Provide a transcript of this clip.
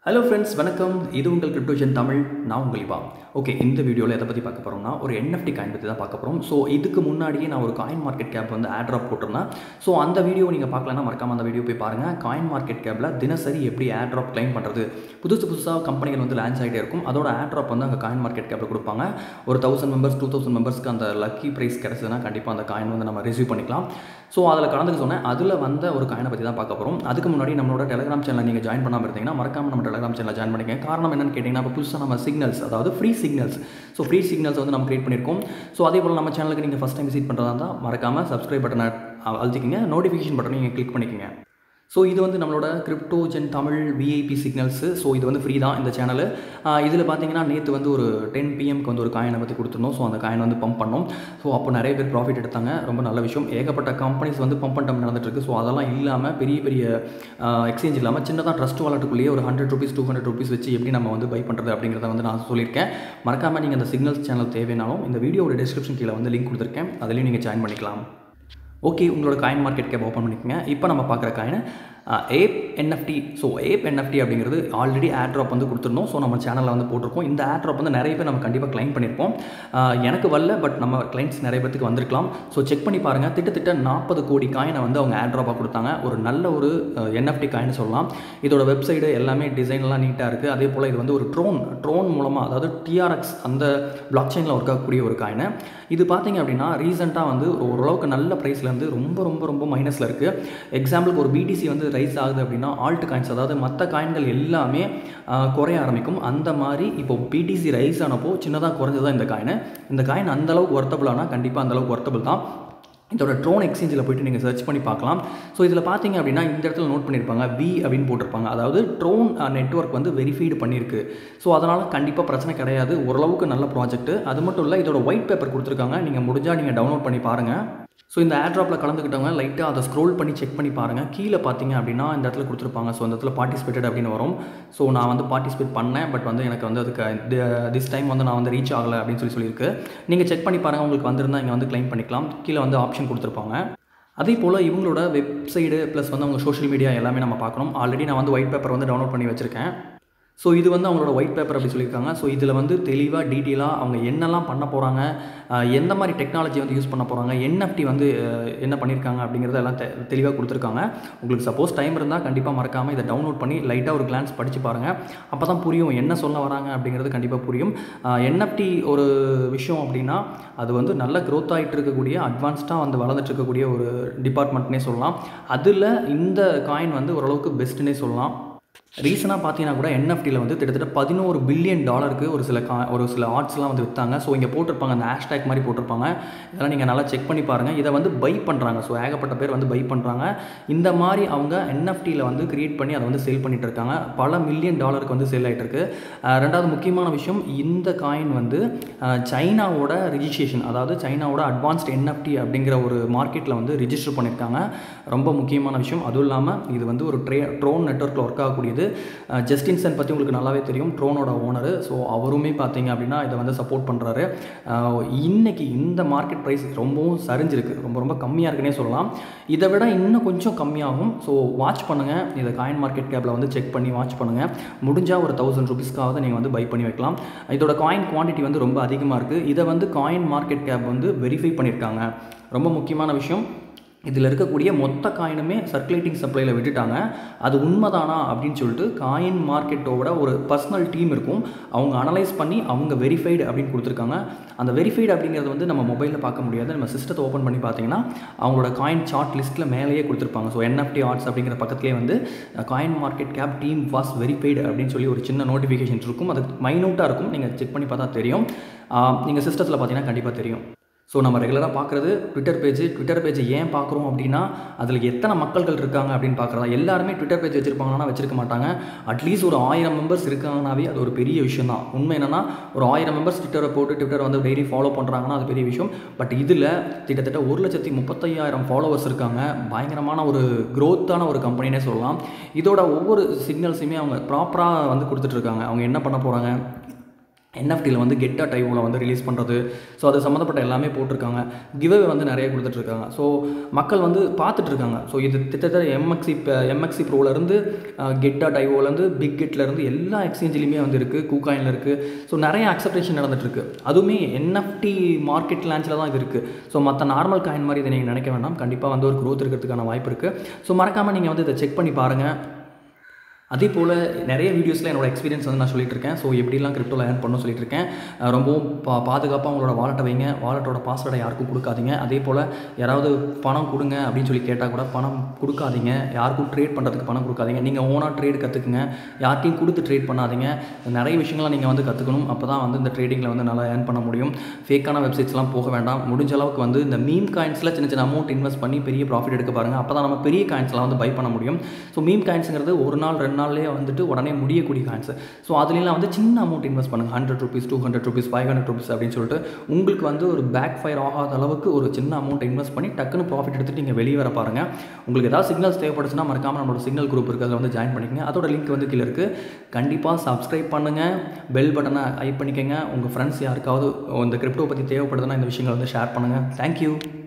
hello friends வணக்கம் இது உங்கள் கிரிப்டோஜன் தமிழ் நான் உங்கள் இவா ஓகே இந்த வீடியோவில் எதை பற்றி பார்க்க போகிறோம்னா ஒரு என்எஃப்டி காயின் பற்றி தான் பார்க்க போகிறோம் ஸோ இதுக்கு முன்னாடியே நான் ஒரு காயின் மார்க்கெட் கேப் வந்து ஆட்ராப் போட்டிருந்தேன் ஸோ அந்த வீடியோ நீங்கள் பார்க்கலன்னா மறக்காம அந்த வீடியோ போய் பாருங்கள் காயின் மார்க்கெட் கேப்பில் தினசரி எப்படி ஆட்ராப் கிளைம் பண்ணுறது புதுசு புதுசாக கம்பெனிகள் வந்து லான்ச் ஆகிட்டே இருக்கும் அதோட ஆட்ராப் வந்து அங்கே காயின் மார்க்கெட் கேப்பில் கொடுப்பாங்க ஒரு தௌசண்ட் மெம்பர்ஸ் டூ தௌசண்ட் மெம்பர்ஸ்க்கு அந்த லக்கி ப்ரைஸ் கிடச்சதுன்னா கண்டிப்பாக அந்த காயின் வந்து நம்ம ரிசீவ் பண்ணிக்கலாம் ஸோ அதில் கலந்துக்க சொன்னேன் அதில் வந்த ஒரு காயினை பற்றி தான் பார்க்க போகிறோம் அதுக்கு முன்னாடி நம்மளோட டெலிகிராம் சேனல் நீங்கள் ஜாயின் பண்ணாமல் இருந்தீங்கன்னா மறக்காம நம்ம டெலிகிராம் சேனல் ஜாயின் பண்ணிக்கங்க காரணம் என்னன்னு கேட்டிங்கன்னா இப்போ புதுசாக நம்ம சிக்னல்ஸ் அதாவது free signals so free signals வந்து நம்ம கிரியேட் பண்ணியிருக்கோம் ஸோ அதே போல் நம்ம சேனலுக்கு நீங்கள் ஃபஸ்ட் டைம் விசிட் பண்ணுறதா இருந்தால் மறக்காமல் சப்ஸ்கிரைப் பட்டனை அழுத்திக்கிங்க நோட்டிஃபிகேஷன் பட்டனை நீங்கள் கிளிக் பண்ணிக்கங்க ஸோ இது வந்து நம்மளோட crypto gen Tamil VIP signals so இது வந்து ஃப்ரீ தான் இந்த சேனல் இதில் பார்த்தீங்கன்னா நேற்று வந்து ஒரு டென் பிஎம்க்கு வந்து ஒரு காயினை பற்றி கொடுத்துருந்தோம் ஸோ அந்த காயின் வந்து பம்ப் பண்ணோம் ஸோ அப்போ நிறைய பேர் ப்ராஃபிட் எடுத்தாங்க ரொம்ப நல்ல விஷயம் ஏகப்பட்ட கம்பெனிஸ் வந்து பம்ப் அண்ட் டம்ப் நடந்துட்டுருக்கு ஸோ அதெல்லாம் இல்லாமல் பெரிய பெரிய எக்ஸ்சேஞ்ச் இல்லாமல் சின்னதாக ட்ரஸ்ட் வாலெட்டுக்குள்ளேயே ஒரு hundred rupees two hundred rupees வச்சு எப்படி நம்ம வந்து பை பண்ணுறது அப்படிங்கிறத வந்து நான் சொல்லியிருக்கேன் மறக்காமல் நீங்கள் அந்த சிக்னல்ஸ் சேனல் தேவைனாலும் இந்த வீடியோட டிஸ்கிரிப்ஷன் கீழே வந்து லிங்க் கொடுத்துருக்கேன் அதுலேயும் நீங்கள் ஜாயின் பண்ணிக்கலாம் ஓகே உங்களோட காயின் மார்க்கெட் கேப் ஓப்பன் பண்ணிக்கோங்க இப்போ நம்ம பார்க்குற coin ape NFT so ape NFT அப்படிங்கிறது ஆல்ரெடி ஏர் ட்ராப் வந்து கொடுத்துருந்தோம் ஸோ நம்ம சேனலில் வந்து போட்டிருக்கோம் இந்த ஏர் ட்ராப் வந்து நிறைய பேர் நம்ம கண்டிப்பாக கிளைம் பண்ணியிருப்போம் எனக்கு வரல பட் நம்ம கிளைண்ட்ஸ் நிறைய பேருக்கு வந்திருக்கலாம் ஸோ செக் பண்ணி பாருங்கள் திட்டத்திட்ட நாற்பது கோடி காயினை வந்து அவங்க ஏர் ட்ராப்பாக கொடுத்தாங்க ஒரு நல்ல ஒரு என்எஃப்டி காயின் சொல்லலாம் இதோட வெப்சைடு எல்லாமே டிசைன்லாம் நீட்டாக இருக்குது அதே போல் இது வந்து ஒரு ட்ரோன் ட்ரோன் மூலமாக அதாவது டிஆர்எக்ஸ் அந்த பிளாக் செயினில் ஒர்க் ஆகக்கூடிய ஒரு காயின் இது பார்த்தீங்க அப்படின்னா ரீசெண்டாக வந்து ஓரளவுக்கு நல்ல ப்ரைஸ்லேருந்து ரொம்ப ரொம்ப ரொம்ப மைனஸில் இருக்குது எக்ஸாம்பிளுக்கு ஒரு பிடிசி வந்து ரைஸ் ஆகுது அப்படின்னா ஆல்ட் காயின்ஸ் அதாவது மற்ற காயின்கள் எல்லாமே குறைய ஆரம்பிக்கும் அந்த மாதிரி இப்போ பிடிசி ரைஸ் ஆனப்போ சின்னதாக குறைஞ்சது இந்த காயின் இந்த காயின் அந்தளவுக்கு ஒர்த்தபிளானா கண்டிப்பாக அந்தளவுக்கு ஒர்த்தபிள் தான் இதோட ட்ரோன் எக்ஸ்சேஞ்சில் போய்ட்டு நீங்கள் சர்ச் பண்ணி பார்க்கலாம் ஸோ இதில் பார்த்தீங்க அப்படின்னா இந்த இடத்துல நோட் பண்ணியிருப்பாங்க வி அப்படின்னு போட்டிருப்பாங்க அதாவது ட்ரோன் நெட்ஒர்க் வந்து வெரிஃபைடு பண்ணியிருக்கு ஸோ அதனால் கண்டிப்பாக பிரச்சனை கிடையாது ஓரளவுக்கு நல்ல ப்ராஜெக்ட் அது மட்டும் இல்லை இதோட ஒயிட் பேப்பர் கொடுத்துருக்காங்க நீங்கள் முடிஞ்சால் நீங்கள் டவுன்லோட் பண்ணி பாருங்கள் ஸோ இந்த ஏர்ட்ராப்பில் கலந்துக்கிட்டவங்க லைட்டாக அதை ஸ்க்ரோல் பண்ணி செக் பண்ணி பாருங்கள் கீழே பார்த்தீங்க அப்படின்னா இந்த இடத்துல கொடுத்துருப்பாங்க ஸோ அந்த இடத்துல பார்ட்டிசிபேட்டட் அப்படின்னு வரும் ஸோ நான் வந்து பார்ட்டிசிபேட் பண்ணேன் பட் வந்து எனக்கு வந்து அதுக்கு திஸ் டைம் வந்து நான் வந்து ரீச் ஆகலை அப்படின்னு சொல்லி சொல்லியிருக்கு நீங்கள் செக் பண்ணி பாருங்கள் உங்களுக்கு வந்திருந்தால் இங்கே வந்து கிளைம் பண்ணிக்கலாம் கீழே வந்து ஆப்ஷன் கொடுத்துருப்பாங்க அதே போல் இவங்களோட வெப்சைடு ப்ளஸ் வந்து அவங்க சோஷியல் மீடியா எல்லாமே நம்ம பார்க்கணும் ஆல்ரெடி நான் வந்து ஒயிட் பேப்பர் வந்து டவுன்லோட் பண்ணி வச்சுருக்கேன் ஸோ இது வந்து அவங்களோட ஒயிட் பேப்பர் அப்படி சொல்லியிருக்காங்க ஸோ இதில் வந்து தெளிவாக டீட்டெயிலாக அவங்க என்னெல்லாம் பண்ண போகிறாங்க எந்த மாதிரி டெக்னாலஜி வந்து யூஸ் பண்ண போகிறாங்க என்எஃப்டி வந்து என்ன பண்ணியிருக்காங்க அப்படிங்கிறத எல்லாம் தெ தெளிவாக கொடுத்துருக்காங்க உங்களுக்கு சப்போஸ் டைம் இருந்தால் கண்டிப்பாக மறக்காமல் இதை டவுன்லோட் பண்ணி லைட்டாக ஒரு கிளான்ஸ் படித்து பாருங்கள் அப்போ தான் புரியும் என்ன சொல்ல வராங்க அப்படிங்கிறது கண்டிப்பாக புரியும் என்எஃப்டி ஒரு விஷயம் அப்படின்னா அது வந்து நல்ல க்ரோத் ஆகிட்டு இருக்கக்கூடிய அட்வான்ஸ்டாக வந்து வளர்ந்துட்டு இருக்கக்கூடிய ஒரு டிபார்ட்மெண்ட்னே சொல்லலாம் அதில் இந்த காயின் வந்து ஓரளவுக்கு பெஸ்ட்டுன்னே சொல்லலாம் ரீசனாக பார்த்தீங்கன்னா கூட என்எஃப்டியில் வந்து கிட்டத்தட்ட பதினோரு பில்லியன் டாலருக்கு ஒரு சில கா ஒரு சில ஆர்ட்ஸ்லாம் வந்து விற்றாங்க ஸோ இங்கே போட்டிருப்பாங்க அந்த ஹேஷ்டேக் மாதிரி போட்டிருப்பாங்க இதெல்லாம் நீங்கள் நல்லா செக் பண்ணி பாருங்கள் இதை வந்து பை பண்ணுறாங்க ஸோ ஏகப்பட்ட பேர் வந்து பை பண்ணுறாங்க இந்த மாதிரி அவங்க என்எஃப்டியில் வந்து க்ரியேட் பண்ணி அதை வந்து சேல் பண்ணிகிட்டு இருக்காங்க பல மில்லியன் டாலருக்கு வந்து சேல் ஆகிட்டு இருக்கு ரெண்டாவது முக்கியமான விஷயம் இந்த காயின் வந்து சைனாவோட ரிஜிஸ்ட்ரேஷன் அதாவது சைனாவோட அட்வான்ஸ்ட் என்எஃப்டி அப்படிங்கிற ஒரு மார்க்கெட்டில் வந்து ரிஜிஸ்டர் பண்ணியிருக்காங்க ரொம்ப முக்கியமான விஷயம் அதுவும் இல்லாமல் இது வந்து ஒரு ட்ரே ட்ரோன் நெட்ஒர்க்கில் ஒர்க் ஆகக்கூடியது ஜஸ்டின்சன் பற்றி உங்களுக்கு நல்லாவே தெரியும் ட்ரோனோட ஓனரு ஸோ அவருமே பார்த்தீங்க அப்படின்னா இதை வந்து சப்போர்ட் பண்ணுறாரு இன்றைக்கி இந்த மார்க்கெட் ப்ரைஸ் ரொம்பவும் சரிஞ்சிருக்கு ரொம்ப ரொம்ப கம்மியாக இருக்குன்னே சொல்லலாம் இதை விட இன்னும் கொஞ்சம் கம்மியாகும் ஸோ வாட்ச் பண்ணுங்கள் இதை காயின் மார்க்கெட் கேப்பில் வந்து செக் பண்ணி வாட்ச் பண்ணுங்கள் முடிஞ்சால் ஒரு தௌசண்ட் ருபீஸ்க்காவது நீங்கள் வந்து பை பண்ணி வைக்கலாம் இதோட காயின் குவான்டிட்டி வந்து ரொம்ப அதிகமாக இருக்குது இதை வந்து காயின் மார்க்கெட் கேப் வந்து வெரிஃபை பண்ணியிருக்காங்க ரொம்ப முக்கியமான விஷயம் இதில் இருக்கக்கூடிய மொத்த காயினுமே சர்க்குலேட்டிங் சப்ளையில் விட்டுட்டாங்க அது உண்மைதானா அப்படின்னு சொல்லிட்டு காயின் மார்க்கெட்டோட ஒரு பர்சனல் டீம் இருக்கும் அவங்க அனலைஸ் பண்ணி அவங்க வெரிஃபைடு அப்படின்னு கொடுத்துருக்காங்க அந்த வெரிஃபைடு அப்படிங்கிறது வந்து நம்ம மொபைலில் பார்க்க முடியாது நம்ம சிஸ்டத்தை ஓப்பன் பண்ணி பார்த்தீங்கன்னா அவங்களோட காயின் சார்ட் லிஸ்ட்டில் மேலேயே கொடுத்துருப்பாங்க ஸோ என்எஃப்டி ஆர்ட்ஸ் அப்படிங்கிற பக்கத்துலேயே வந்து coin market cap team was verified அப்படின்னு சொல்லி ஒரு சின்ன நோட்டிஃபிகேஷன் இருக்கும் அது மைனூட்டாக இருக்கும் நீங்கள் செக் பண்ணி பார்த்தா தெரியும் நீங்கள் சிஸ்டத்தில் பார்த்தீங்கன்னா கண்டிப்பாக தெரியும் ஸோ நம்ம ரெகுலராக பார்க்குறது ட்விட்டர் பேஜ் ட்விட்டர் பேஜ் ஏன் பார்க்குறோம் அப்படின்னா அதில் எத்தனை மக்கள்கள் இருக்காங்க அப்படின்னு பார்க்குறதா எல்லாருமே ட்விட்டர் பேஜ் வச்சுருப்பாங்கன்னா வச்சிருக்க மாட்டாங்க அட்லீஸ்ட் ஒரு ஆயிரம் மெம்பர்ஸ் இருக்காங்கனாவே அது ஒரு பெரிய விஷயம் தான் உண்மை என்னென்னா ஒரு ஆயிரம் மெம்பர்ஸ் ட்விட்டரை போட்டு ட்விட்டர் வந்து டெய்லி ஃபாலோ பண்ணுறாங்கன்னா அது பெரிய விஷயம் பட் இதில் கிட்டத்தட்ட ஒரு லட்சத்தி முப்பத்தையாயிரம் ஃபாலோவர்ஸ் இருக்காங்க பயங்கரமான ஒரு க்ரோத்தான ஒரு கம்பெனினே சொல்லலாம் இதோட ஒவ்வொரு சிக்னல்ஸுமே அவங்க ப்ராப்பராக வந்து கொடுத்துட்ருக்காங்க அவங்க என்ன பண்ண போகிறாங்க என்எஃப்டியில் வந்து கெட்டா டைவில் வந்து ரிலீஸ் பண்ணுறது ஸோ அது சம்மந்தப்பட்ட எல்லாமே போட்டிருக்காங்க கிவ்அவே வந்து நிறைய கொடுத்துட்ருக்காங்க ஸோ மக்கள் வந்து பார்த்துட்ருக்காங்க ஸோ இது திட்டத்தட்ட எம்எக்சி எம்எக்சி ப்ரோலேருந்து கெட்டா டைவோலேருந்து பிக் கெட்லேருந்து எல்லா எக்ஸ்சேஞ்சிலையுமே வந்து இருக்குது கூகாயினில் இருக்குது ஸோ நிறைய அக்செப்டேஷன் நடந்துட்டுருக்கு அதுவுமே என்எஃப்டி மார்க்கெட் லான்ச்சில் தான் இது இருக்குது ஸோ மற்ற நார்மல் காயின் மாதிரி இதை நீங்கள் நினைக்க வேண்டாம் கண்டிப்பாக வந்து ஒரு க்ரோத் இருக்கிறதுக்கான வாய்ப்பு இருக்குது ஸோ மறக்காமல் நீங்கள் வந்து இதை செக் பண்ணி பாருங்கள் அதே போல் நிறைய வீடியோஸில் என்னோட எக்ஸ்பீரியன்ஸ் வந்து நான் சொல்லிட்டு இருக்கேன் ஸோ எப்படிலாம் கிரிப்டோவில் ஏர்ன் பண்ணணும் சொல்லிட்டு இருக்கேன் அஹ் ரொம்பவும் பா பாதுகாப்பாக உங்களோட வாலெட்டை வைங்க வாலெட்டோட பாஸ்வேர்டை யாருக்கும் கொடுக்காதீங்க அதே போல் யாராவது பணம் கொடுங்க அப்படின்னு சொல்லி கேட்டால் கூட பணம் கொடுக்காதீங்க யாருக்கும் ட்ரேட் பண்ணுறதுக்கு பணம் கொடுக்காதீங்க நீங்கள் ஓனாக ட்ரேட் கற்றுக்குங்க யார்ட்டையும் கொடுத்து ட்ரேட் பண்ணாதீங்க நிறைய விஷயங்கள்லாம் நீங்கள் வந்து கற்றுக்கணும் அப்போ தான் வந்து இந்த ட்ரேடிங்கில் வந்து நல்லா ஏர்ன் பண்ண முடியும் ஃபேக்கான வெப்சைட்ஸ்லாம் போக வேண்டாம் முடிஞ்ச அளவுக்கு வந்து இந்த மீம் காயின்ஸில் சின்ன சின்ன அமௌண்ட் இன்வெஸ்ட் பண்ணி பெரிய ப்ராஃபிட் எடுக்க பாருங்கள் அப்போ தான் நம்ம பெரிய காயின்ஸ்லாம் வந்து பை பண்ண முடியும் ஸோ மீம் காயின்ஸுங்கிறது ஒரு நாள் ரெண்டு நாள்லேயே வந்துட்டு உடனே முடியக்கூடிய காயின்ஸ் ஸோ அதுலலாம் வந்து சின்ன அமௌண்ட் இன்வெஸ்ட் பண்ணுங்கள் hundred rupees two hundred rupees five hundred rupees அப்படின்னு சொல்லிட்டு உங்களுக்கு வந்து ஒரு பேக் ஃபயர் ஆகாத அளவுக்கு ஒரு சின்ன அமௌண்ட் இன்வெஸ்ட் பண்ணி டக்குன்னு ப்ராஃபிட் எடுத்துகிட்டு நீங்கள் வெளியே வர பாருங்கள் உங்களுக்கு ஏதாவது சிக்னல்ஸ் தேவைப்படுச்சுன்னா மறக்காமல் நம்மளோட சிக்னல் குரூப் இருக்குது அதில் வந்து ஜாயின் பண்ணிக்கங்க அதோட லிங்க் வந்து கீழே இருக்குது கண்டிப்பாக சப்ஸ்கிரைப் பண்ணுங்கள் பெல் பட்டனை ஐ பண்ணிக்கங்க உங்கள் ஃப்ரெண்ட்ஸ் யாருக்காவது இந்த கிரிப்டோ பற்றி தேவைப்படுதுன்னா இந்த விஷயங்களை வந்து ஷேர் பண்ணுங்கள் தேங்க்யூ